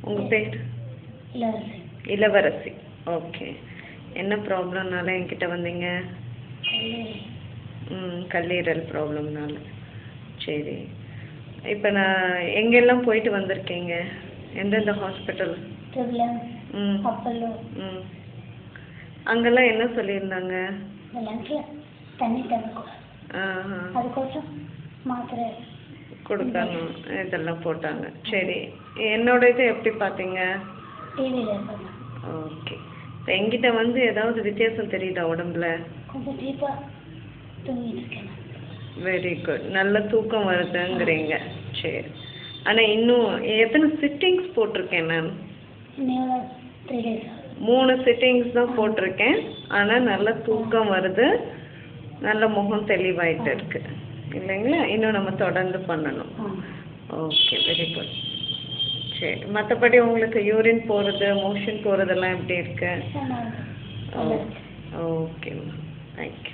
உங்கள் பேர் இளவரசி இளவரசி ஓகே என்ன ப்ராப்ளம்னால என்கிட்ட வந்தீங்க கல்லூரி ம் கல்லீரல் ப்ராப்ளம்னால சரி இப்போ நான் எங்கெல்லாம் போயிட்டு வந்திருக்கீங்க எந்தெந்த ஹாஸ்பிட்டல் ட்ரிபிளம் ம் அப்பல்லோ ம் அங்கெல்லாம் என்ன சொல்லியிருந்தாங்க இந்த லங்கில் தண்ணி தரக்கூடாது ஆஹா அதுக்கோசம் மாத்திரை கொடுக்கணும் இதெல்லாம் போட்டாங்க சரி என்னோட இது எப்படி பார்த்தீங்க டிவியில் பண்ணேன் ஓகே இப்போ எங்கிட்ட வந்து ஏதாவது வித்தியாசம் தெரியுதா உடம்புல கொஞ்சம் டீப்பாக தூங்கிட்டு இருக்கேன் நான். வெரி குட் நல்ல தூக்கம் வருதுங்கிறீங்க சரி ஆனால் இன்னும் எத்தனை சிட்டிங்ஸ் போட்டிருக்கேன் நான் இன்னும் த்ரீ டேஸ் ஆகுது மூணு சிட்டிங்ஸ் தான் போட்டிருக்கேன் ஆனால் நல்ல தூக்கம் வருது நல்ல முகம் தெளிவாயிட்டு இருக்கு இல்லைங்களா இன்னும் நம்ம தொடர்ந்து பண்ணணும் ஆ ஓகே வெரி குட் சரி மற்றபடி உங்களுக்கு யூரின் போகிறது மோஷன் போகிறதெல்லாம் எப்படி இருக்கு நல்லா இருக்கு. நல்லா இருக்கு ஓகேம்மா தேங்க்யூ